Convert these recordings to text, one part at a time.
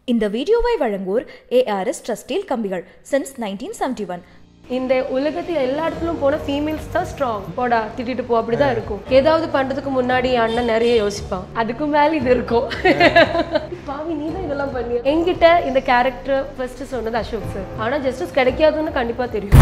இந்த வீடியோவை வழங்குவோர் ஏஆர்எஸ் ட்ரஸ்டீல் கம்பிகள் சின்ஸ் நைன்டீன் செவன்டி ஒன் இந்த உலகத்துல எல்லா இடத்துலயும் போன ஃபீமேல்ஸ் தான் ஸ்ட்ராங் போடா திட்டிட்டு போ அப்படிதான் இருக்கும் ஏதாவது பண்றதுக்கு முன்னாடி என் அண்ணன் நிறைய யோசிப்பான் அதுக்கு மேல இது இருக்கும் பாவி நீ தான் இதெல்லாம் பண்ணி என்கிட்ட இந்த கேரக்டர் ஃபர்ஸ்ட் சொன்னது அசோக் சார் ஆனா ஜஸ்டிஸ் கிடைக்காதுன்னு கண்டிப்பா தெரியும்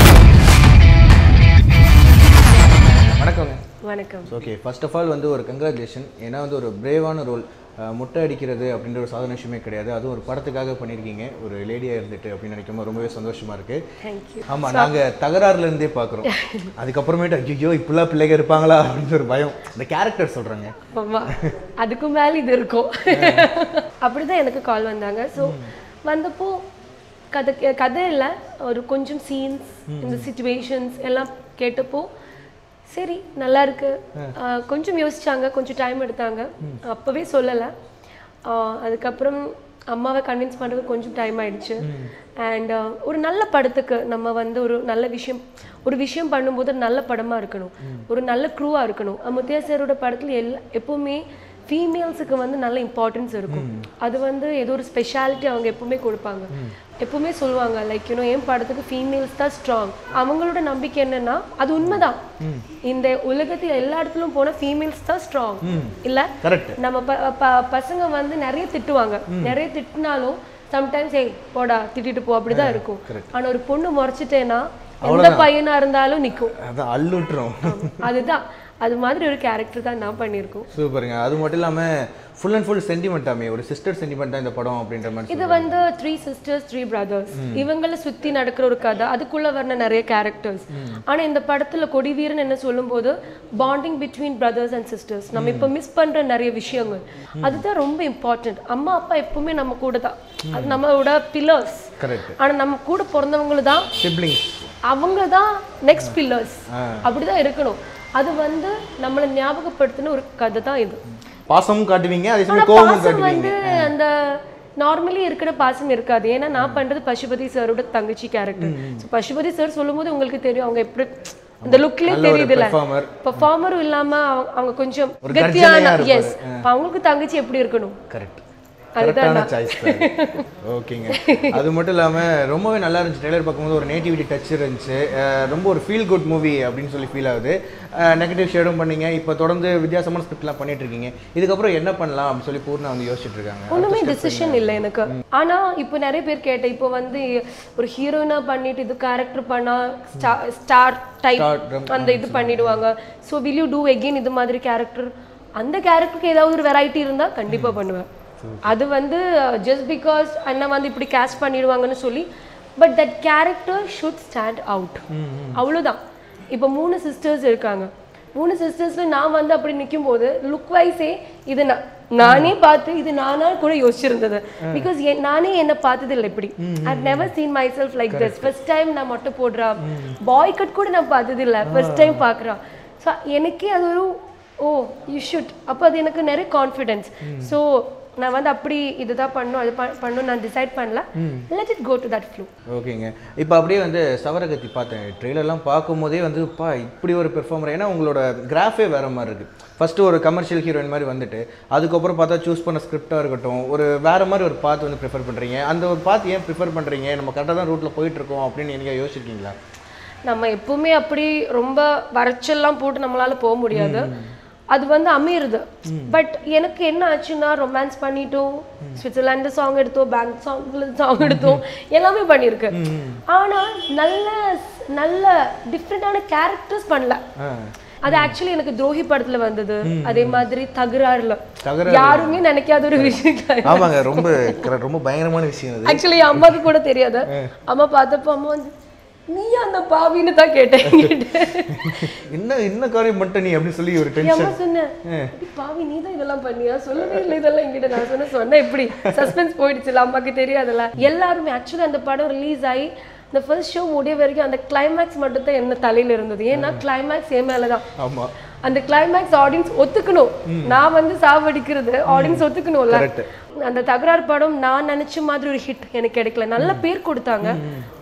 வணக்கங்க வணக்கம் ஓகே ஃபர்ஸ்ட் ஆஃப் ஆல் வந்து ஒரு கங்க்ராச்சுலேஷன் ஏன்னா வந்து ஒரு பிரேவான ரோல் முட்டை அடிக்கிறது அப்படின்ற ஒரு சாதாரண விஷயமே கிடையாது அதுவும் ஒரு படத்துக்காக பண்ணியிருக்கீங்க ஒரு லேடியாக இருந்துட்டு அப்படின்னு நினைக்கும் போது ரொம்பவே சந்தோஷமா இருக்கு தேங்க்யூ ஆமா நாங்க தகராறுல இருந்தே பார்க்குறோம் அதுக்கப்புறமேட்டு ஐயோ இப்படிலாம் பிள்ளைங்க இருப்பாங்களா அப்படின்னு ஒரு பயம் இந்த கேரக்டர் சொல்றாங்க ஆமா அதுக்கு மேல இது இருக்கும் அப்படிதான் எனக்கு கால் வந்தாங்க ஸோ வந்தப்போ கதை கதை இல்லை ஒரு கொஞ்சம் சீன்ஸ் இந்த சுச்சுவேஷன்ஸ் எல்லாம் கேட்டப்போ சரி நல்லா இருக்கு ஆஹ் கொஞ்சம் யோசிச்சாங்க கொஞ்சம் டைம் எடுத்தாங்க அப்பவே சொல்லலை ஆஹ் அதுக்கப்புறம் அம்மாவை கன்வின்ஸ் பண்ணுறதுக்கு கொஞ்சம் டைம் ஆயிடுச்சு அண்ட் ஒரு நல்ல படத்துக்கு நம்ம வந்து ஒரு நல்ல விஷயம் ஒரு விஷயம் பண்ணும்போது ஒரு நல்ல படமா இருக்கணும் ஒரு நல்ல க்ரூவா இருக்கணும் முத்தியா சாரோட படத்துல எல்லா எப்பவுமே ஃபீமேல்ஸுக்கு வந்து நல்ல இம்பார்ட்டன்ஸ் இருக்கும் அது வந்து ஏதோ ஒரு ஸ்பெஷாலிட்டி அவங்க எப்பவுமே கொடுப்பாங்க எப்பவுமே சொல்லுவாங்க லைக் யூனோ என் படத்துக்கு ஃபீமேல்ஸ் தான் ஸ்ட்ராங் அவங்களோட நம்பிக்கை என்னன்னா அது உண்மைதான் இந்த உலகத்துல எல்லா இடத்துலயும் போன ஃபீமேல்ஸ் தான் ஸ்ட்ராங் இல்ல கரெக்ட் நம்ம ப- ப- பசங்க வந்து நிறைய திட்டுவாங்க நிறைய திட்டினாலும் சம்டைம்ஸ் ஏய் போடா திட்டிட்டு போ அப்படிதான் இருக்கும் ஆனா ஒரு பொண்ணு முறைச்சிட்டேன்னா எந்த பையனா இருந்தாலும் நிக்கும் அதான் அள்ளுட்டுரும் அதுதான் அது மாதிரி ஒரு கேரக்டர் தான் நான் பண்ணியிருக்கோம் சூப்பருங்க அது மட்டும் இல்லாம ஃபுல் அண்ட் ஃபுல் சென்டிமெண்ட்டாமே ஒரு சிஸ்டர் சென்டிமெண்ட் தான் இந்த படம் அப்படின்ற மாதிரி இது வந்து த்ரீ சிஸ்டர்ஸ் த்ரீ பிரதர்ஸ் இவங்கள சுத்தி நடக்கிற ஒரு கதை அதுக்குள்ள வர்ற நிறைய கேரக்டர்ஸ் ஆனா இந்த படத்துல கொடிவீரன் என்ன சொல்லும்போது bonding between brothers and sisters நம்ம இப்ப மிஸ் பண்ற நிறைய விஷயங்கள் அதுதான் ரொம்ப இம்பார்ட்டன்ட் அம்மா அப்பா எப்பவுமே நம்ம கூட தான் அது நம்மளோட பில்லர்ஸ் கரெக்ட் ஆனா நம்ம கூட பிறந்தவங்களும் தான் சிப்ளிங்ஸ் அவங்க தான் நெக்ஸ்ட் பில்லர்ஸ் அப்படிதான் இருக்கணும் அது வந்து நம்மளை ஞாபகப்படுத்தின ஒரு கதை தான் இது பாசமும் காட்டுவீங்க அதே ஆனா சமயம் கோபமும் பாசம் காட்டுவீங்க வந்து அந்த நார்மலி இருக்கிற பாசம் இருக்காது ஏன்னா நான் பண்றது பசுபதி சாரோட தங்கச்சி கேரக்டர் ஸோ பசுபதி சார் சொல்லும்போது உங்களுக்கு தெரியும் அவங்க எப்படி அந்த லுக்லயே நல்ல ஒரு தெரியுதுல performer. பெர்ஃபார்மரும் இல்லாம அவங்க- அவங்க கொஞ்சம் ஒரு கத்தியான கர்ஜனையா இருப்பாரு. எஸ் அவங்களுக்கு தங்கச்சி எப்படி இருக்கணும் கரெக்ட் அதுதான் கரெக்டான சாய்ஸ் ஓகேங்க அது மட்டும் இல்லாம ரொம்பவே நல்லா இருந்துச்சு ட்ரெய்லர் பார்க்கும்போது ஒரு நேட்டிவிட்டி டச் இருந்துச்சு அஹ் ரொம்ப ஒரு ஃபீல் குட் மூவி அப்படின்னு சொல்லி ஃபீல் ஆகுது நெகட்டிவ் ஷேடும் பண்ணீங்க இப்போ தொடர்ந்து வித்தியாசமான ஸ்கிரிப்ட்லாம் பண்ணிட்டு இருக்கீங்க இதுக்கப்புறம் என்ன பண்ணலாம் அப்படின்னு சொல்லி பூர்ணா வந்து யோசிச்சுட்டு இருக்காங்க ஒண்ணுமே டிசிஷன் இல்லை எனக்கு ஆனா இப்போ நிறைய பேர் கேட்டேன் இப்போ வந்து ஒரு ஹீரோயினா பண்ணிட்டு இது கேரக்டர் பண்ணா ஸ்டார் டைப் Stardom. அந்த இது பண்ணிடுவாங்க so will you do again இது மாதிரி கேரக்டர் அந்த கேரக்டருக்கு ஏதாவது ஒரு வெரைட்டி இருந்தா கண்டிப்பா பண்ணுவேன் அது வந்து ஜஸ்ட் பிகாஸ் அண்ணன் வந்து இப்படி கேஸ்ட் பண்ணிடுவாங்கன்னு சொல்லி but that character should stand out அவ்வளவுதான் இப்போ மூணு சிஸ்டர்ஸ் இருக்காங்க மூணு சிஸ்டர்ஸ்ல நான் வந்து அப்படி நிற்கும் போது லுக் வைஸே இது நான் நானே பார்த்து இது நானா கூட யோசிச்சிருந்தது பிகாஸ் நானே என்ன பார்த்தது இல்லை இப்படி I never seen myself like this first time நான் மட்டும் போடுறா பாய் கட் கூட நான் பார்த்தது இல்லை ஃபர்ஸ்ட் டைம் பார்க்குறா ஸோ எனக்கே அது ஒரு ஓ யூ ஷுட் அப்போ அது எனக்கு நிறைய கான்ஃபிடென்ஸ் ஸோ நான் வந்து அப்படி இதுதான் பண்ணும் அது ப- பண்ணும் நான் டிசைட் பண்ணல let it go to that flow ஓகேங்க இப்போ அப்படியே வந்து சவரகத்தி பார்த்தேன் ட்ரெய்லர்லாம் பார்க்கும்போதே வந்து பா இப்படி ஒரு பெர்ஃபார்மர் ஏன்னா உங்களோட கிராஃபே வேற மாதிரி இருக்கு ஃபர்ஸ்ட் ஒரு கமர்ஷியல் ஹீரோயின் மாதிரி வந்துட்டு அதுக்கப்புறம் பார்த்தா சூஸ் பண்ண ஸ்கிரிப்டாக இருக்கட்டும் ஒரு வேற மாதிரி ஒரு பாத் வந்து ப்ரிஃபர் பண்ணுறீங்க அந்த ஒரு பாத் ஏன் ப்ரிஃபர் பண்ணுறீங்க நம்ம கரெக்டாக தான் ரூட்டில் போயிட்டு இருக்கோம் அப்படின்னு நீங்கள் யோசிச்சிருக்கீங்களா நம்ம எப்பவுமே அப்படி ரொம்ப வரைச்செல்லாம் போட்டு நம்மளால போக முடியாது அது வந்து அமையுது பட் எனக்கு என்ன ஆச்சுன்னா ரொமான்ஸ் பண்ணிட்டோம் சுவிட்சர்லாந்து சாங் எடுத்தோம் பேங்க் சாங்ல சாங் எடுத்தோம் எல்லாமே பண்ணியிருக்கு ஆனா நல்ல நல்ல டிஃப்ரெண்டான கேரக்டர்ஸ் பண்ணல அது ஆக்சுவலி எனக்கு துரோகி படத்துல வந்தது அதே மாதிரி தகராறுல தகராறு. யாருமே நினைக்காத ஒரு விஷயம் ஆமாங்க ரொம்ப correct, ரொம்ப பயங்கரமான விஷயம் அது ஆக்சுவலி அம்மாக்கு கூட தெரியாது அம்மா பார்த்தப்போ அம்மா வந்து நீ அந்த பாவின்னு தான் கேட்டேன் கேட்டேன் என்ன என்ன காரியம் மட்டும் நீ அப்படின்னு சொல்லி ஒரு என் டென்ஷன் அம்மா சொன்னேன் "அடி பாவி நீ தான் இதெல்லாம் பண்ணியா சொல்லவே இல்லை இதெல்லாம் என்கிட்ட நான் சொன்னேன் சொன்னேன் எப்படி சஸ்பென்ஸ் போயிடுச்சுல அம்மாக்கு தெரியாதுல்ல எல்லாருமே ஆக்சுவலி அந்த படம் ரிலீஸ் ஆகி இந்த ஃபர்ஸ்ட் ஷோ முடிய வரைக்கும் அந்த கிளைமேக்ஸ் மட்டும் தான் என்ன தலையில இருந்தது ஏன்னா கிளைமேக்ஸ் என் மேலதான் ஆமா அந்த கிளைமேக்ஸ் ஆடியன்ஸ் ஒத்துக்கணும் நான் வந்து சாவடிக்கிறது ஆடியன்ஸ் ஒத்துக்கணும்ல Correct. அந்த தகராறு படம் நான் நினைச்ச மாதிரி ஒரு ஹிட் எனக்கு கிடைக்கல நல்ல பேர் கொடுத்தாங்க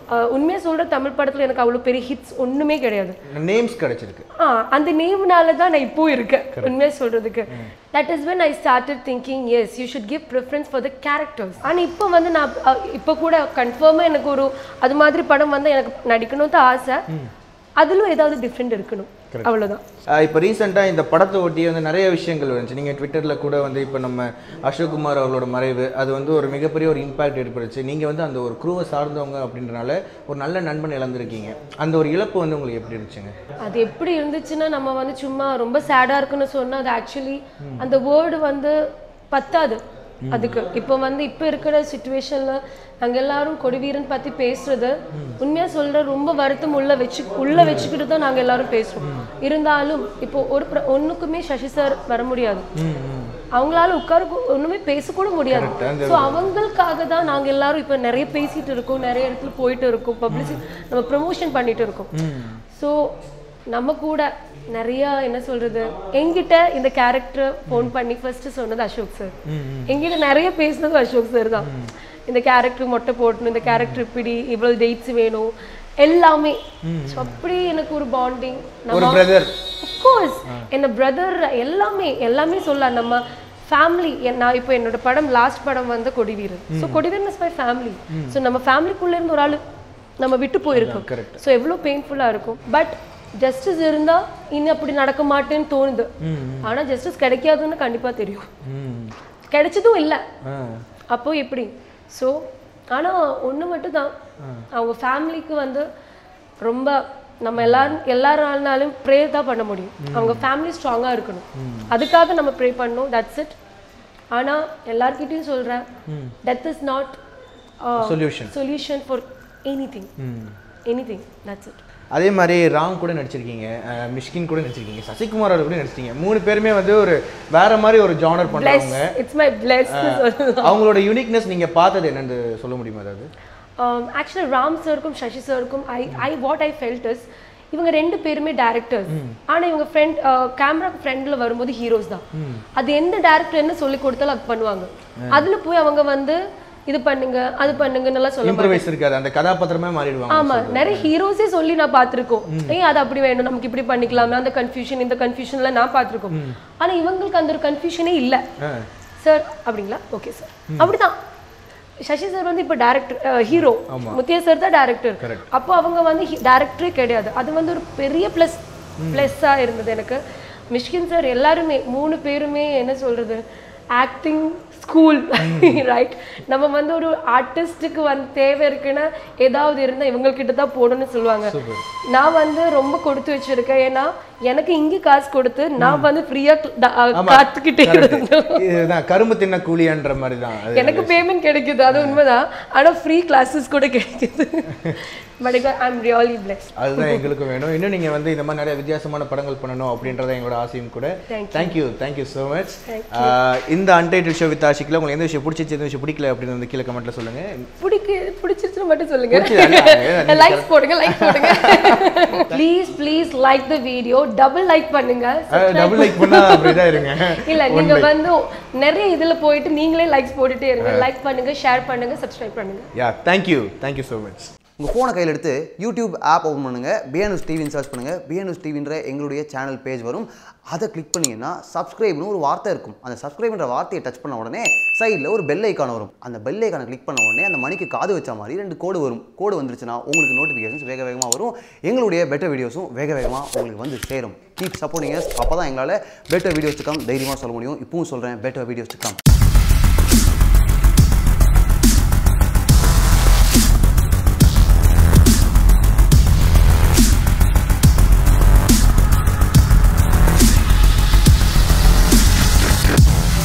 உண்மையாக சொல்கிற தமிழ் படத்தில் எனக்கு அவ்வளோ பெரிய ஹிட்ஸ் ஒன்றுமே கிடையாது நேம்ஸ் கிடைச்சிருக்கு ஆ அந்த நேம்னால தான் நான் இப்போ இருக்கேன் உண்மையாக சொல்கிறதுக்கு that is when I started thinking yes you should give preference for the characters ஆனால் இப்போ வந்து நான் அ, இப்போ கூட கன்ஃபார்மாக எனக்கு ஒரு அது மாதிரி படம் வந்து எனக்கு நடிக்கணும் தான் ஆசை அதிலும் ஏதாவது டிஃப்ரெண்ட் இருக்கணும் அவ்வளோதான் இப்போ ரீசெண்டாக இந்த படத்தை ஒட்டி வந்து நிறைய விஷயங்கள் வந்துச்சு நீங்கள் ட்விட்டரில் கூட வந்து இப்போ நம்ம அசோக் குமார் அவர்களோட மறைவு அது வந்து ஒரு மிகப்பெரிய ஒரு இம்பாக்ட் ஏற்படுச்சு நீங்கள் வந்து அந்த ஒரு குரூவை சார்ந்தவங்க அப்படின்றனால ஒரு நல்ல நண்பன் இழந்திருக்கீங்க அந்த ஒரு இழப்பு வந்து உங்களுக்கு எப்படி இருந்துச்சுங்க அது எப்படி இருந்துச்சுன்னா நம்ம வந்து சும்மா ரொம்ப சேடாக இருக்குன்னு சொன்னா அது ஆக்சுவலி அந்த வேர்டு வந்து பத்தாது அதுக்கு இப்போ வந்து இப்போ இருக்கிற சுச்சுவேஷன்ல நாங்க எல்லாரும் கொடிவீரன் பத்தி பேசுறது உண்மையா சொல்ற ரொம்ப வருத்தம் உள்ள வச்சு உள்ள வச்சுக்கிட்டு தான் நாங்க எல்லாரும் பேசுறோம் இருந்தாலும் இப்போ ஒரு பிர- ஒண்ணுக்குமே சசி சார் வர முடியாது அவங்களால உட்கார கூ- ஒண்ணுமே பேசக்கூட முடியாது ஸோ அவங்களுக்காக தான் நாங்க எல்லாரும் இப்போ நிறைய பேசிட்டு இருக்கோம் நிறைய இடத்துல போயிட்டு இருக்கோம் பப்ளிசிட்டி நம்ம ப்ரமோஷன் பண்ணிட்டு இருக்கோம் ஸோ நம்ம கூட நிறைய என்ன சொல்றது என்கிட்ட இந்த கேரக்டர் ஃபோன் பண்ணி ஃபர்ஸ்ட் சொன்னது அசோக் சார் என்கிட்ட நிறைய பேசினது அசோக் சார் தான் இந்த கேரக்டர் மொட்டை போட்டணும் இந்த கேரக்டர் இப்படி இவ்வளவு டேட்ஸ் வேணும் எல்லாமே So அப்படி எனக்கு ஒரு பாண்டிங் ஒரு பிரதர் கோர்ஸ் என்ன பிரதர் எல்லாமே எல்லாமே சொல்லலாம் நம்ம ஃபேமிலி நான் இப்போ என்னோட படம் லாஸ்ட் படம் வந்து Kodiveeran so Kodiveeran is my family so நம்ம ஃபேமிலிக்குள்ள இருந்து ஒரு ஆள் நம்ம விட்டு போயிருக்கோம் correct. ஸோ எவ்வளோ பெயின்ஃபுல்லாக இருக்கும் பட் ஜஸ்டிஸ் இருந்தா இனி அப்படி நடக்க மாட்டேன்னு தோணுது ஆனா ஜஸ்டிஸ் கிடைக்காதுன்னு கண்டிப்பா தெரியும் கிடைச்சதும் இல்லை அப்போ எப்படி ஸோ ஆனா ஒண்ணு மட்டும் தான் அவங்க ஃபேமிலிக்கு வந்து ரொம்ப நம்ம எல்லாரும் எல்லாராலும் ப்ரே தான் பண்ண முடியும் அவங்க ஃபேமிலி ஸ்ட்ராங்கா இருக்கணும் அதுக்காக நம்ம ப்ரே பண்ணணும் தட்ஸ் இட் ஆனா எல்லார்கிட்டயும் சொல்றேன் death is not solution solution for anything anything that's it அதே மாதிரி ராம் கூட நடிச்சிருக்கீங்க அஹ் மிஷ்கின் கூட நடிச்சிருக்கீங்க சசிகுமார் அவர் கூட நடிச்சிருக்கீங்க மூணு பேருமே வந்து ஒரு வேற மாதிரி ஒரு ஜானர் பிளஸ் பண்றவங்க இட்ஸ் மை பிளஸ் அவங்களோட யூனிக்னஸ் நீங்க பார்த்தது என்னன்னு சொல்ல முடியுமா அதாவது ஆக்சுவலாக ராம் சருக்கும் சசி சருக்கும் I I what I felt is இவங்க ரெண்டு பேருமே டேரக்டர்ஸ் ஆனா இவங்க ஃப்ரெண்ட் கேமரா ஃப்ரெண்ட்ல வரும்போது ஹீரோஸ் தான் அது எந்த டேரக்டர் என்ன சொல்லி கொடுத்தாலும் அது பண்ணுவாங்க அதுல போய் அவங்க வந்து இது பண்ணுங்க அது பண்ணுங்கன்னு எல்லாம் சொல்ல இம்ப்ரவைஸ் இருக்காது அந்த கதாபாத்திரமே மாறிடுவாங்க ஆமா நிறைய ஹீரோஸே சொல்லி நான் பார்த்திருக்கோம் ஏய் அது அப்படி வேணும் நமக்கு இப்படி பண்ணிக்கலாமே அந்த கன்ஃபியூஷன் இந்த கன்ஃபியூஷன்ல நான் பார்த்திருக்கோம் ஆனா இவங்களுக்கு அந்த ஒரு கன்ஃபியூஷனே இல்ல சார் அப்படிங்களா ஓகே சார் அப்படிதான் சசி சார் வந்து இப்போ டேரக்டர் ஹீரோ முத்தியா சார் தான் டேரக்டர் அப்போ அவங்க வந்து டேரக்டரே கிடையாது அது வந்து ஒரு பெரிய ப்ளஸ் ப்ளஸ்ஸாக இருந்தது எனக்கு மிஷ்கின் சார் எல்லாருமே மூணு பேருமே என்ன சொல்றது ஆக்டிங் ஸ்கூல் ரைட் நம்ம வந்து ஒரு ஆர்டிஸ்ட்டுக்கு வந்து தேவை இருக்குன்னா ஏதாவது இருந்தால் இவங்கக்கிட்ட தான் போடணும்னு சொல்லுவாங்க நான் வந்து ரொம்ப கொடுத்து வச்சிருக்கேன் ஏன்னா எனக்கு இங்கே காசு கொடுத்து நான் வந்து ஃப்ரீயாக காத்துக்கிட்டே இருந்தேன் இதுதான் கரும்பு தின்ன கூலியன்ற மாதிரி தான் அது எனக்கு பேமெண்ட் கிடைக்குது அது உண்மைதான் ஆனா ஃப்ரீ கிளாஸஸ் கூட கிடைக்குது but I am really bless அதுதான் எங்களுக்கும் வேணும் இன்னும் நீங்க வந்து இந்த மாதிரி நிறைய வித்தியாசமான படங்கள் பண்ணணும் அப்படின்றத எங்களோட ஆசையும் கூட Thank thank you thank you so much இந்த அன்டைட்டில் ஷோ வித் ஆஷிக்கில் உங்களுக்கு எந்த விஷயம் பிடிச்சிச்சு எந்த விஷயம் பிடிக்கல அப்படின்னு வந்து கீழே கமெண்ட்ல சொல்லுங்க பிடிக்கு பிடிச்சிருச்சுன்னு மட்டும் சொல்லுங்க பிடிச்சது லைக்ஸ் போடுங்க லைக் போடுங்க please please like the video double like பண்ணுங்க டபுள் லைக் பண்ணா அப்படிதான் இருங்க இல்ல நீங்க வந்து நிறைய இதுல போயிட்டு நீங்களே லைக்ஸ் போட்டுட்டே இருங்க லைக் பண்ணுங்க ஷேர் பண்ணுங்க சப்ஸ்கிரைப் பண்ணுங்க yeah thank you thank you so much உங்கள் ஃபோனை கையில் எடுத்து யூடியூப் ஆப் ஓப்பன் பண்ணுங்கள் பிஎன்எஸ் டிவின்னு சர்ச் பண்ணுங்கள் பிஎன்எஸ் டிவின்ற எங்களுடைய சேனல் பேஜ் வரும் அதை கிளிக் பண்ணிங்கன்னா சப்ஸ்கிரைப்னு ஒரு வார்த்தை இருக்கும் அந்த சப்ஸ்கிரைப்ன்ற வார்த்தையை டச் பண்ண உடனே சைடில் ஒரு பெல் ஐக்கான் வரும் அந்த பெல் ஐக்கானை கிளிக் பண்ண உடனே அந்த மணிக்கு காது வச்ச மாதிரி ரெண்டு கோடு வரும் கோடு வந்துருச்சுன்னா உங்களுக்கு நோட்டிஃபிகேஷன்ஸ் வேக வேகமாக வரும் எங்களுடைய பெட்டர் வீடியோஸும் வேக வேகமாக உங்களுக்கு வந்து சேரும் கீப் சப்போர்ட்டிங் அப்போ தான் எங்களால் பெட்டர் வீடியோஸ் கம் தைரியமாக சொல்ல முடியும் இப்பவும் சொல்கிறேன் பெட்டர் வீடியோஸ் கம்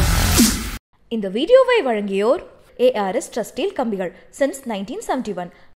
இந்த வீடியோவை வழங்கியோர் ஏஆர்எஸ் ட்ரஸ்டீல் கம்பிகள் சின்ஸ் நைன்டீன் செவன்டி ஒன்